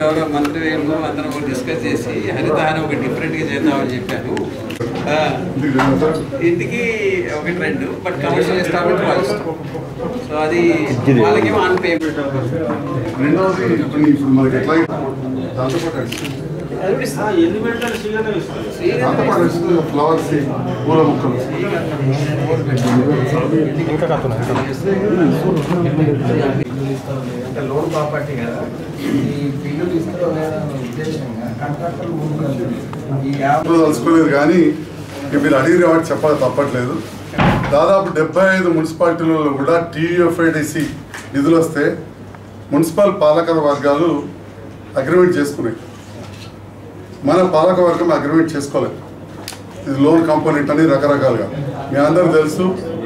గౌరవ మంత్రివర్యులు అందరం డిస్కస్ చేసి హరితహారం ఒక డిఫరెంట్గా చేద్దామని చెప్పారు ఆ, ఇంటికి ఒకటి రెండు బట్ కమర్షియల్ ఎస్టాబ్లిష్ వాళ్ళు ఇష్టం. సో అది వాళ్ళకేమో ఆన్ పేమెంట్ రెండవది ఇప్పుడు ఇప్పుడు మనకి ఎట్లా దాంతో పాటు అడిషన్. దాంతో పాటు అడిషన్ ఫ్లవర్స్ పూల మొక్కలు అంటే లోన్ ప్రాపర్టీ కదా ఈ బిల్లులు ఇస్తూ ఉద్దేశంగా కాంట్రాక్టర్లు ముందు ఈ యాప్ ఇప్పుడు తలుచుకోలేదు కానీ ఇక మీరు అడిగిన వాటి చెప్పాలి తప్పట్లేదు దాదాపు డెబ్బై ఐదు మున్సిపాలిటీలలో కూడా టీయూఎఫ్ఐడిసి నిధులు వస్తే మున్సిపల్ పాలక వర్గాలు అగ్రిమెంట్ చేసుకున్నాయి మన పాలక వర్గం అగ్రిమెంట్ చేసుకోలేదు ఇది లోన్ కాంపోనెంట్ అని రకరకాలుగా మీ అందరూ తెలుసు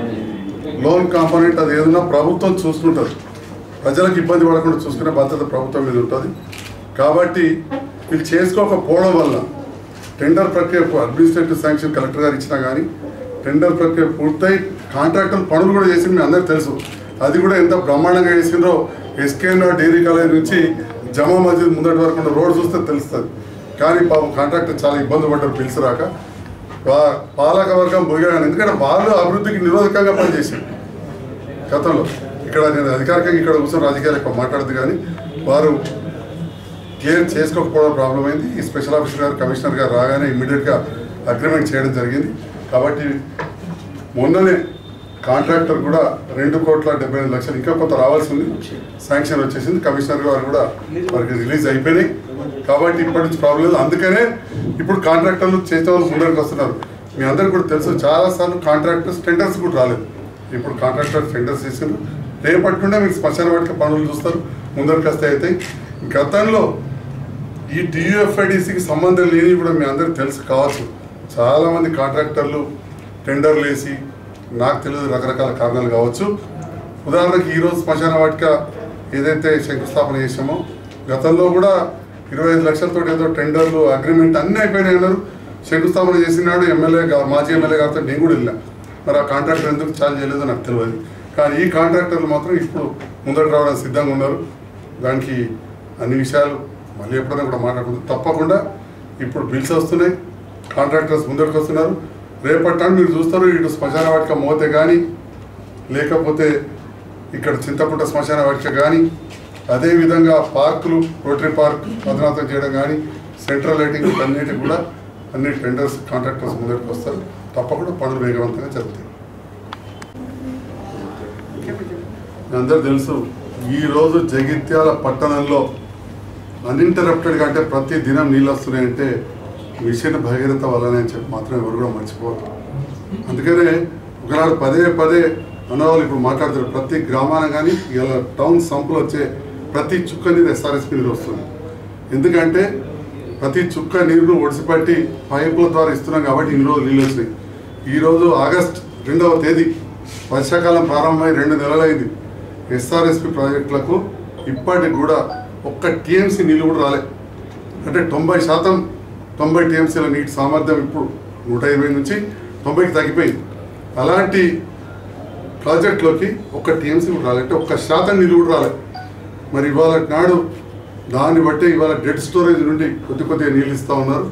లోన్ కాంపోనెంట్ అది ఏదన్నా ప్రభుత్వం చూసుకుంటుంది ప్రజలకు ఇబ్బంది పడకుండా చూసుకునే బాధ్యత ప్రభుత్వం మీద ఉంటుంది కాబట్టి వీళ్ళు చేసుకోకపోవడం వల్ల టెండర్ ప్రక్రియ అడ్మినిస్ట్రేటివ్ శాంక్షన్ కలెక్టర్ గారు ఇచ్చినా కానీ టెండర్ ప్రక్రియ పూర్తయి కాంట్రాక్టర్ పనులు కూడా చేసి మీ అందరికి తెలుసు అది కూడా ఎంత బ్రహ్మాండంగా చేసిందో ఎస్కేఎన్ డైరీ కాలేజ్ నుంచి జమా మస్జిద్ ముందటి వరకు ఉన్న రోడ్ చూస్తే తెలుస్తుంది కానీ పాపం కాంట్రాక్టర్ చాలా ఇబ్బంది పడ్డారు పిలిచి రాక వా- పాలక వర్గం పోయాను ఎందుకంటే వాళ్ళు అభివృద్ధికి నిరోధకంగా పనిచేశారు గతంలో ఇక్కడ నేను అధికారికంగా ఇక్కడ కూర్చొని రాజకీయాలు ఎక్కువ మాట్లాడదు కానీ వారు క్లియర్ చేసుకోకపోవడం ప్రాబ్లం అయింది ఈ స్పెషల్ ఆఫీసర్ గారు కమిషనర్ గారు రాగానే ఇమ్మీడియట్గా అగ్రిమెంట్ చేయడం జరిగింది కాబట్టి మొన్ననే కాంట్రాక్టర్ కూడా రెండు కోట్ల డెబ్బై ఎనిమిది లక్షలు ఇంకా కొంత రావాల్సి ఉంది శాంక్షన్ వచ్చేసింది కమిషనర్ గారు కూడా వారికి రిలీజ్ అయిపోయినాయి కాబట్టి ఇప్పటి నుంచి ప్రాబ్లం లేదు అందుకనే ఇప్పుడు కాంట్రాక్టర్లు చేసే వాళ్ళు ముందరికి వస్తున్నారు మీ అందరికీ కూడా తెలుసు చాలాసార్లు కాంట్రాక్టర్స్ టెండర్స్ కూడా రాలేదు ఇప్పుడు కాంట్రాక్టర్ టెండర్స్ చేసిండ్రు రేపటి నుండే మీరు శ్మశాన వాటిక పనులు చూస్తారు ముందరికి వస్తే అవుతాయి గతంలో ఈ టీయూఎఫ్ఐడిసికి సంబంధం లేని కూడా మీ అందరికి తెలుసు కావచ్చు చాలామంది కాంట్రాక్టర్లు టెండర్లు వేసి నాకు తెలియదు రకరకాల కారణాలు కావచ్చు ఉదాహరణకి ఈరోజు శ్మశాన వాటిక ఏదైతే శంకుస్థాపన చేసామో గతంలో కూడా ఇరవై ఐదు లక్షలతో ఏదో టెండర్లు అగ్రిమెంట్ అన్నీ అయిపోయినాయి అన్నారు శంకుస్థాపన చేసినాడు ఎమ్మెల్యే గా- మాజీ ఎమ్మెల్యే గారితో నేను కూడా వెళ్ళా మరి ఆ కాంట్రాక్టర్ ఎందుకు చాలు చేయలేదో నాకు తెలియదు కానీ ఈ కాంట్రాక్టర్లు మాత్రం ఇప్పుడు ముందరకు రావడానికి సిద్ధంగా ఉన్నారు దానికి అన్ని విషయాలు మళ్ళీ ఎప్పుడైనా కూడా మాట్లాడుకుంటాం తప్పకుండా ఇప్పుడు బిల్స్ వస్తున్నాయి కాంట్రాక్టర్స్ ముందరికి వస్తున్నారు రేపటి నాడు మీరు చూస్తారు ఇటు శ్మశాన వాటిక మోతే కానీ లేకపోతే ఇక్కడ చింతపుట్ట శ్మశాన వాటిక కానీ అదేవిధంగా పార్కులు రోటరీ పార్క్ అధునాతం చేయడం కానీ సెంట్రల్ లైటింగ్ అన్నిటి కూడా అన్ని టెండర్స్ కాంట్రాక్టర్స్ ముందరికి వస్తారు తప్పకుండా పనులు వేగవంతంగా జరుగుతాయి మీ అందరూ తెలుసు ఈరోజు జగిత్యాల పట్టణంలో అన్ఇంటరప్టెడ్గా అంటే ప్రతి దినం నీళ్ళు వస్తున్నాయంటే మిషన్ భగీరథ వల్లనే అని చెప్పి మాత్రం ఎవరు కూడా మర్చిపోవద్దు అందుకనే ఒకనాడు పదే పదే అన్నవాళ్ళు ఇప్పుడు మాట్లాడుతారు ప్రతి గ్రామాన కానీ ఇలా టౌన్ సంపులు వచ్చే ప్రతి చుక్క నీరు ఎస్ఆర్ఎస్పి నీరు వస్తుంది ఎందుకంటే ప్రతి చుక్క నీరును ఒడిసిపట్టి పైపుల ద్వారా ఇస్తున్నాం కాబట్టి ఇన్ని రోజులు నీళ్ళు వచ్చినాయి ఈరోజు ఆగస్ట్ రెండవ తేదీ వర్షాకాలం ప్రారంభమై రెండు నెలలైంది ఎస్ఆర్ఎస్పి ప్రాజెక్టులకు ఇప్పటికి కూడా ఒక్క టీఎంసీ నీళ్ళు కూడా రాలే అంటే తొంభై శాతం తొంభై టీఎంసీల నీటి సామర్థ్యం ఇప్పుడు నూట ఇరవై నుంచి తొంభైకి తగ్గిపోయింది అలాంటి ప్రాజెక్టులోకి ఒక్క టీఎంసీ కూడా రాలే అంటే ఒక్క శాతం నీళ్ళు కూడా రాలే మరి ఇవాళ నాడు దాన్ని బట్టి ఇవాళ డెడ్ స్టోరేజ్ నుండి కొద్ది కొద్దిగా నీళ్ళు ఇస్తూ ఉన్నారు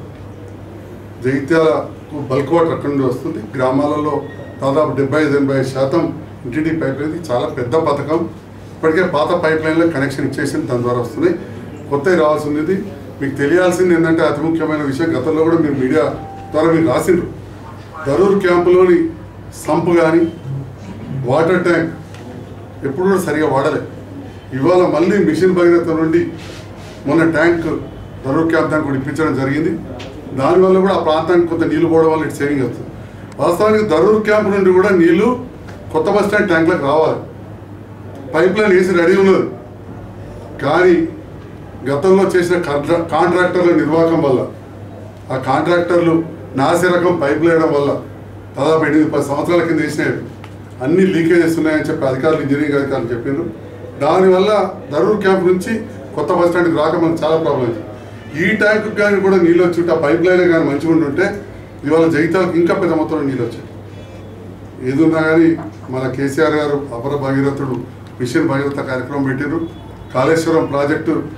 జగిత్యాలకు బల్క్ వాటర్ అక్కడి నుండి వస్తుంది గ్రామాలలో దాదాపు డెబ్బై ఐదు ఎనభై ఐదు శాతం ఇంటింటి పైప్ లైన్ ఇది చాలా పెద్ద పథకం ఇప్పటికే పాత పైప్ లైన్లో కనెక్షన్ ఇచ్చేసింది దాని ద్వారా వస్తున్నాయి కొత్తవి రావాల్సింది ఇది. మీకు తెలియాల్సింది ఏంటంటే అతి ముఖ్యమైన విషయం గతంలో కూడా మీరు మీడియా ద్వారా మీరు రాసిండ్రు దరూర్ క్యాంపులోని సంప్ కానీ వాటర్ ట్యాంక్ ఎప్పుడు కూడా సరిగా వాడలే ఇవాళ మళ్ళీ మిషన్ భగీరథ నుండి మొన్న ట్యాంక్ దరూర్ క్యాంప్ దానికి కూడా ఇప్పించడం జరిగింది దానివల్ల కూడా ఆ ప్రాంతానికి కొంత నీళ్లు పోవడం వల్ల ఇటు సేవింగ్ వస్తుంది వాస్తవానికి దరూర్ క్యాంప్ నుండి కూడా నీళ్లు కొత్త బస్ స్టాండ్ ట్యాంక్లకు రావాలి పైప్ లైన్ వేసి రెడీ ఉన్నది కానీ గతంలో చేసిన కాంట్రా కాంట్రాక్టర్ల నిర్వాహకం వల్ల ఆ కాంట్రాక్టర్లు నాసి రకం పైపులు వేయడం వల్ల దాదాపు ఎనిమిది పది సంవత్సరాల కింద వేసినాయి అన్ని లీకేజెస్ ఉన్నాయని చెప్పి అధికారులు ఇంజనీరింగ్ అధికారులు చెప్పిండ్రు దానివల్ల దరూర్ క్యాంప్ నుంచి కొత్త బస్ స్టాండ్కి రాక మనకు చాలా ప్రాబ్లం అయింది ఈ ట్యాంకు కానీ కూడా నీళ్ళు వచ్చి ఉంటే ఆ పైప్ లైన్ కానీ మంచిగా ఉంటుంటే ఇవాళ జగిత్యాలకు ఇంకా పెద్ద మొత్తంలో నీళ్ళు వచ్చాయి ఏదున్నా కానీ మన కేసీఆర్ గారు అపర భగీరథుడు మిషన్ భగీరథ కార్యక్రమం పెట్టారు కాళేశ్వరం ప్రాజెక్టు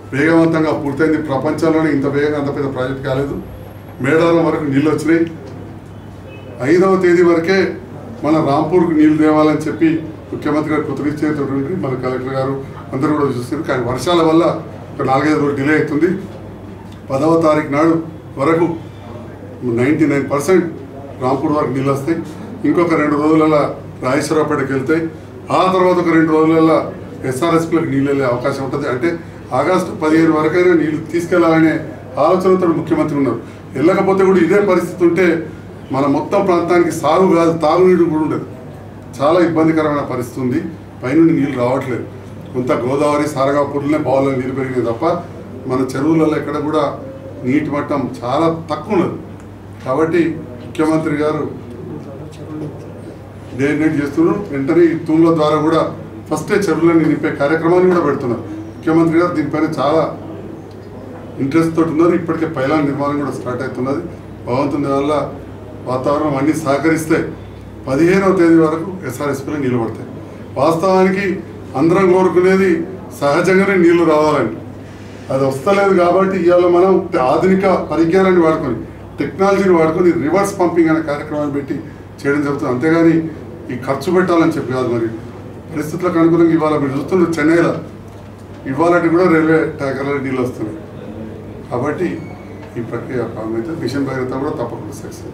వేగవంతంగా పూర్తయింది ప్రపంచంలోనే ఇంత వేగంగా అంత పెద్ద ప్రాజెక్ట్ కాలేదు మేడారం వరకు నీళ్ళు వచ్చినాయి ఐదవ తేదీ వరకే మన రాంపూర్కు నీళ్లు తేవాలని చెప్పి ముఖ్యమంత్రి గారు కృతజ్ఞత ఉండి మన కలెక్టర్ గారు అందరూ కూడా చూస్తారు కానీ వర్షాల వల్ల ఒక నాలుగైదు రోజులు డిలే అవుతుంది పదవ తారీఖు నాడు వరకు నైంటీ నైన్ పర్సెంట్ రాంపూర్ వరకు నీళ్ళు వస్తాయి ఇంకొక రెండు రోజులలో రాజేశ్వరపేటకి వెళ్తాయి ఆ తర్వాత ఒక రెండు రోజులలో ఎస్ఆర్ఎస్పీలకు నీళ్ళు వెళ్ళే అవకాశం ఉంటుంది అంటే ఆగస్టు పదిహేను వరకైనా నీళ్లు తీసుకెళ్లాలనే ఆలోచనతో ముఖ్యమంత్రి ఉన్నారు వెళ్ళకపోతే కూడా ఇదే పరిస్థితి ఉంటే మన మొత్తం ప్రాంతానికి సాగు కాదు తాగునీరు కూడా ఉండదు చాలా ఇబ్బందికరమైన పరిస్థితి ఉంది పైనుండి నీళ్ళు రావట్లేదు కొంత గోదావరి సారగాపూర్లోనే బావుల్లో నీళ్ళు పెరిగినాయి తప్ప మన చెరువులలో ఎక్కడ కూడా నీటి మట్టం చాలా తక్కువ ఉన్నది కాబట్టి ముఖ్యమంత్రి గారు డేట్ చేస్తున్నారు వెంటనే ఈ తూముల ద్వారా కూడా ఫస్టే చెరువులను నింపే కార్యక్రమాన్ని కూడా పెడుతున్నారు ముఖ్యమంత్రి గారు దీనిపైన చాలా ఇంట్రెస్ట్ తోటి ఉన్నారు ఇప్పటికే పైలాన్ నిర్మాణం కూడా స్టార్ట్ అవుతున్నది భగవంతుని వల్ల వాతావరణం అన్ని సహకరిస్తే పదిహేనవ తేదీ వరకు ఎస్ఆర్ఎస్పీలో నీళ్ళు పడతాయి వాస్తవానికి అందరం కోరుకునేది సహజంగానే నీళ్లు రావాలని అది వస్తలేదు కాబట్టి ఇవాళ మనం ఆధునిక పరిజ్ఞానాన్ని వాడుకొని టెక్నాలజీని వాడుకొని రివర్స్ పంపింగ్ అనే కార్యక్రమాన్ని పెట్టి చేయడం జరుగుతుంది అంతేగాని ఈ ఖర్చు పెట్టాలని చెప్పి కాదు మరి పరిస్థితులకు అనుగుణంగా ఇవాళ మీరు చూస్తున్నారు చెన్నైలో ఇవాళ కూడా రైల్వే ట్యాంకర్ల నీళ్ళు వస్తున్నాయి కాబట్టి ఈ ప్రక్రియ ప్రారంభమైతే మిషన్ భగీరథ కూడా తప్పకుండా సక్సెస్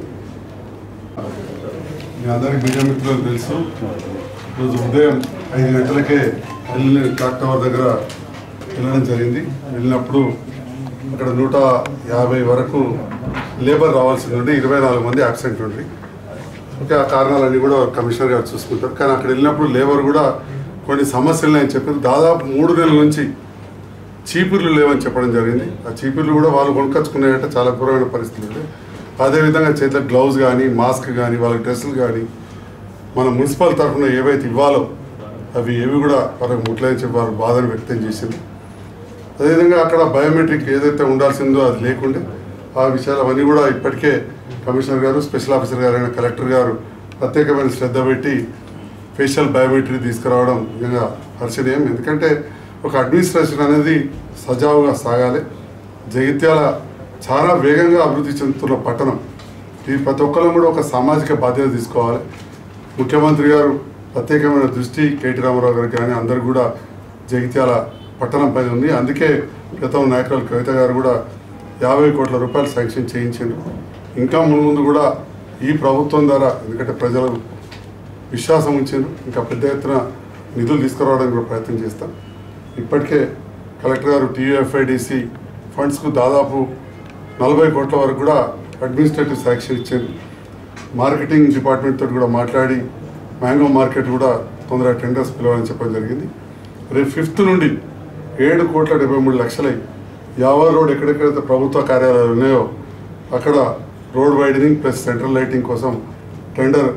మీ అందరికి మీడియా మిత్రులకు తెలుసు రోజు ఉదయం ఐదు గంటలకే వెళ్ళి క్లాక్ టవర్ దగ్గర వెళ్ళడం జరిగింది వెళ్ళినప్పుడు అక్కడ నూట యాభై వరకు లేబర్ రావాల్సింది ఉండి ఇరవై నాలుగు మంది అబ్సెంట్ ఉండి ఓకే ఆ కారణాలన్నీ కూడా కమిషనర్ గారు చూసుకుంటారు కానీ అక్కడ వెళ్ళినప్పుడు లేబర్ కూడా కొన్ని సమస్యలు ఉన్నాయని చెప్పారు దాదాపు మూడు నెలల నుంచి చీపుర్లు లేవని చెప్పడం జరిగింది ఆ చీపుర్లు కూడా వాళ్ళు కొనుక్కొచ్చుకున్నాయంటే చాలా ఘోరమైన పరిస్థితులు ఉంటాయి అదేవిధంగా చేతులకు గ్లౌజ్ కానీ మాస్క్ కానీ వాళ్ళకి డ్రెస్సులు కానీ మన మున్సిపల్ తరఫున ఏవైతే ఇవ్వాలో అవి ఏవి కూడా వాళ్ళకి ముట్లని చెప్పి వారు బాధను వ్యక్తం చేసింది అదేవిధంగా అక్కడ బయోమెట్రిక్ ఏదైతే ఉండాల్సిందో అది లేకుండే ఆ విషయాలు అవన్నీ కూడా ఇప్పటికే కమిషనర్ గారు స్పెషల్ ఆఫీసర్ గారు అయిన కలెక్టర్ గారు ప్రత్యేకమైన శ్రద్ధ పెట్టి ఫేషియల్ బయోమెట్రీ తీసుకురావడం నిజంగా హర్షణీయం ఎందుకంటే ఒక అడ్మినిస్ట్రేషన్ అనేది సజావుగా సాగాలి జగిత్యాల చాలా వేగంగా అభివృద్ధి చెందుతున్న పట్టణం ఈ ప్రతి ఒక్కరు కూడా ఒక సామాజిక బాధ్యత తీసుకోవాలి ముఖ్యమంత్రి గారు ప్రత్యేకమైన దృష్టి కేటీ రామారావు గారికి కానీ అందరు కూడా జగిత్యాల పట్టణం పైన ఉంది అందుకే గతం నాయకురాలు కవిత గారు కూడా యాభై కోట్ల రూపాయలు శాంక్షన్ చేయించారు ఇంకా ముందు ముందు కూడా ఈ ప్రభుత్వం ద్వారా ఎందుకంటే ప్రజలు విశ్వాసం ఉంచారు ఇంకా పెద్ద ఎత్తున నిధులు తీసుకురావడానికి కూడా ప్రయత్నం చేస్తాం ఇప్పటికే కలెక్టర్ గారు టీయూఎఫ్ఐడిసి ఫండ్స్కు దాదాపు నలభై కోట్ల వరకు కూడా అడ్మినిస్ట్రేటివ్ శాంక్షన్ ఇచ్చారు మార్కెటింగ్ డిపార్ట్మెంట్ తోటి కూడా మాట్లాడి మ్యాంగో మార్కెట్ కూడా తొందరగా టెండర్స్ పిలవాలని చెప్పడం జరిగింది రేపు ఫిఫ్త్ నుండి ఏడు కోట్ల డెబ్బై మూడు లక్షలై యావర్ రోడ్ ఎక్కడెక్కడైతే ప్రభుత్వ కార్యాలయాలు ఉన్నాయో అక్కడ road widening plus central lighting కోసం టెండర్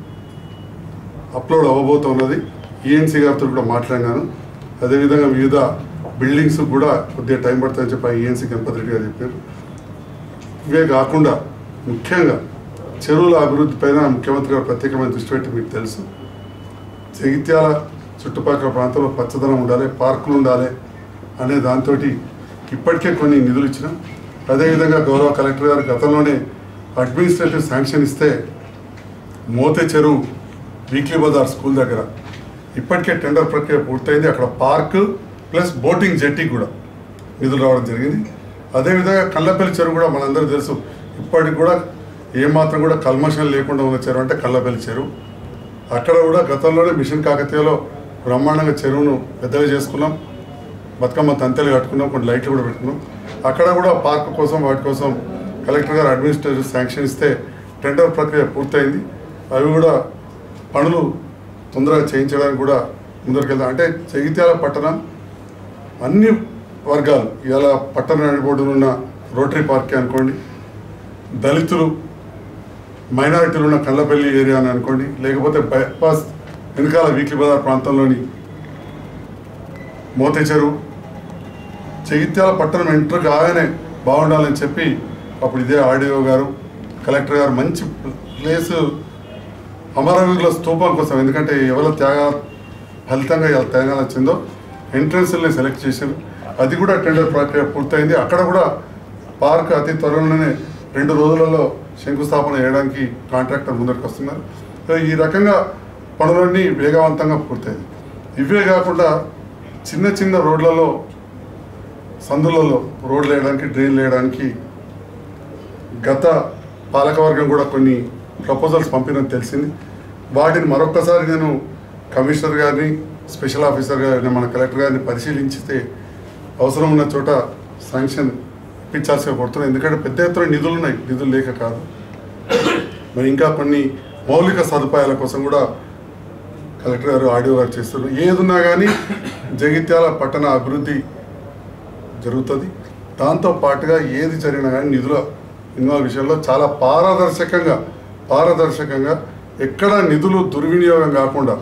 అప్లోడ్ అవ్వబోతున్నది ఈఎన్సీ గారితో కూడా మాట్లాడినాను అదేవిధంగా వివిధ బిల్డింగ్స్ కూడా కొద్దిగా టైం పడుతుందని చెప్పి ఈఎన్సీ గణపతి రెడ్డి గారు చెప్పారు ఇవే కాకుండా ముఖ్యంగా చెరువుల అభివృద్ధి పైన ముఖ్యమంత్రి గారు ప్రత్యేకమైన దృష్టి పెట్టి మీకు తెలుసు జగిత్యాల చుట్టుపక్కల ప్రాంతంలో పచ్చదనం ఉండాలి పార్కులు ఉండాలి అనే దాంతో ఇప్పటికే కొన్ని నిధులు ఇచ్చినాం అదేవిధంగా గౌరవ కలెక్టర్ గారు గతంలోనే అడ్మినిస్ట్రేటివ్ శాంక్షన్ ఇస్తే మోతే చెరువు వీక్లీ బజార్ స్కూల్ దగ్గర ఇప్పటికే టెండర్ ప్రక్రియ పూర్తయింది అక్కడ పార్క్ ప్లస్ బోటింగ్ జెట్టి కూడా నిధులు రావడం జరిగింది అదేవిధంగా కల్లపల్లి చెరువు కూడా మనందరూ తెలుసు ఇప్పటికి కూడా ఏమాత్రం కూడా కల్మషం లేకుండా ఉన్న చెరువు అంటే కల్లపల్లి చెరువు అక్కడ కూడా గతంలోనే మిషన్ కాకతీయలో బ్రహ్మాండంగా చెరువును పెద్దగా చేసుకున్నాం బతుకమ్మ తంతెలు కట్టుకున్నాం కొన్ని లైట్లు కూడా పెట్టుకున్నాం అక్కడ కూడా పార్క్ కోసం వాటి కోసం కలెక్టర్ గారు అడ్మినిస్ట్రేటివ్ శాంక్షన్ ఇస్తే టెండర్ ప్రక్రియ పూర్తయింది అవి కూడా పనులు తొందరగా చేయించడానికి కూడా ముందరికెళ్తాం అంటే జగిత్యాల పట్టణం అన్ని వర్గాలు ఇవాళ పట్టణ నడిబొడ్డున ఉన్న రోటరీ పార్కే అనుకోండి దళితులు మైనారిటీలు ఉన్న కళ్ళపల్లి ఏరియా అని అనుకోండి లేకపోతే బైపాస్ వెనకాల వీక్లీ బజార్ ప్రాంతంలోని మోతే చెరువు జగిత్యాల పట్టణం ఎంటర్ కాగానే బాగుండాలని చెప్పి అప్పుడు ఇదే ఆర్డీఓ గారు కలెక్టర్ గారు మంచి ప్లేస్ అమరవీరుల స్తూపం కోసం ఎందుకంటే ఎవరి త్యాగ ఫలితంగా ఇలా తెలంగాణ వచ్చిందో ఎంట్రన్స్ని సెలెక్ట్ చేశారు అది కూడా టెండర్ ప్రక్రియ పూర్తయింది అక్కడ కూడా పార్క్ అతి త్వరలోనే రెండు రోజులలో శంకుస్థాపన చేయడానికి కాంట్రాక్టర్ ముందరికి వస్తున్నారు సో ఈ రకంగా పనులన్నీ వేగవంతంగా పూర్తయింది ఇవే కాకుండా చిన్న చిన్న రోడ్లలో సందులలో రోడ్లు వేయడానికి డ్రైన్లు వేయడానికి గత పాలకవర్గం కూడా కొన్ని ప్రపోజల్స్ పంపినని తెలిసింది వాటిని మరొక్కసారి నేను కమిషనర్ గారిని స్పెషల్ ఆఫీసర్ గారిని మన కలెక్టర్ గారిని పరిశీలించితే అవసరం ఉన్న చోట శాంక్షన్ ఇప్పించాల్సి పడుతున్నాయి ఎందుకంటే పెద్ద ఎత్తున నిధులు ఉన్నాయి నిధులు లేక కాదు మరి ఇంకా కొన్ని మౌలిక సదుపాయాల కోసం కూడా కలెక్టర్ గారు ఆడియో గారు చేస్తున్నారు ఏదున్నా కానీ జగిత్యాల పట్టణ అభివృద్ధి జరుగుతుంది దాంతో పాటుగా ఏది జరిగినా కానీ నిధుల ఇన్వాల్వ్ విషయంలో చాలా పారదర్శకంగా పారదర్శకంగా ఎక్కడ నిధులు దుర్వినియోగం కాకుండా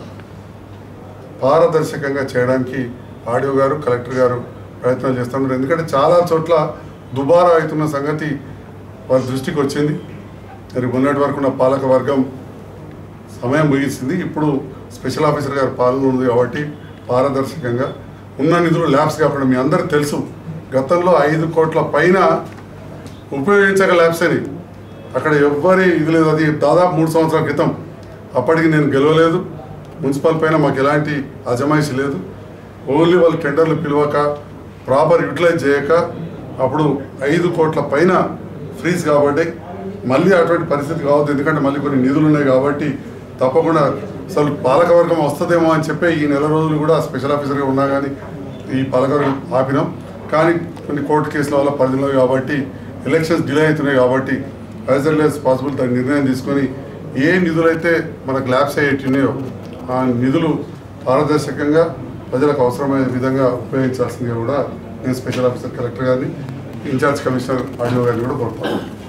పారదర్శకంగా చేయడానికి ఆడియో గారు కలెక్టర్ గారు ప్రయత్నం చేస్తున్నారు ఎందుకంటే చాలా చోట్ల దుబారా అవుతున్న సంగతి వారి దృష్టికి వచ్చింది మరి మొన్నటి వరకు ఉన్న పాలక వర్గం సమయం ముగిసింది ఇప్పుడు స్పెషల్ ఆఫీసర్ గారు పాలన ఉంది కాబట్టి పారదర్శకంగా ఉన్న నిధులు ల్యాబ్స్ కాకుండా మీ అందరికి తెలుసు గతంలో ఐదు కోట్ల పైన ఉపయోగించక ల్యాబ్స్ అని అక్కడ ఎవ్వరి ఇది లేదు అది దాదాపు మూడు సంవత్సరాల క్రితం అప్పటికి నేను గెలవలేదు మున్సిపల్ పైన మాకు ఎలాంటి అజమాయిషి లేదు ఓన్లీ వాళ్ళు టెండర్లు పిలవక ప్రాపర్ యూటిలైజ్ చేయక అప్పుడు ఐదు కోట్ల పైన ఫ్రీజ్ కాబట్టి మళ్ళీ అటువంటి పరిస్థితి కావద్దు ఎందుకంటే మళ్ళీ కొన్ని నిధులు ఉన్నాయి కాబట్టి తప్పకుండా అసలు పాలకవర్గం వస్తుందేమో అని చెప్పి ఈ నెల రోజులు కూడా స్పెషల్ ఆఫీసర్గా ఉన్నా కానీ ఈ పాలకవర్గం ఆపినాం కానీ కొన్ని కోర్టు కేసుల వల్ల పరిధిలో కాబట్టి ఎలక్షన్స్ డిలే అవుతున్నాయి కాబట్టి యాజ్ ఎల్ యాజ్ పాసిబుల్ దాని నిర్ణయం తీసుకొని ఏ నిధులైతే మనకు ల్యాబ్స్ అయ్యేటిన్నాయో ఆ నిధులు పారదర్శకంగా ప్రజలకు అవసరమైన విధంగా ఉపయోగించాల్సిందిగా కూడా నేను స్పెషల్ ఆఫీసర్ కలెక్టర్ గారిని ఇన్ఛార్జ్ కమిషనర్ ఆడియో గారిని కూడా కోరుతాను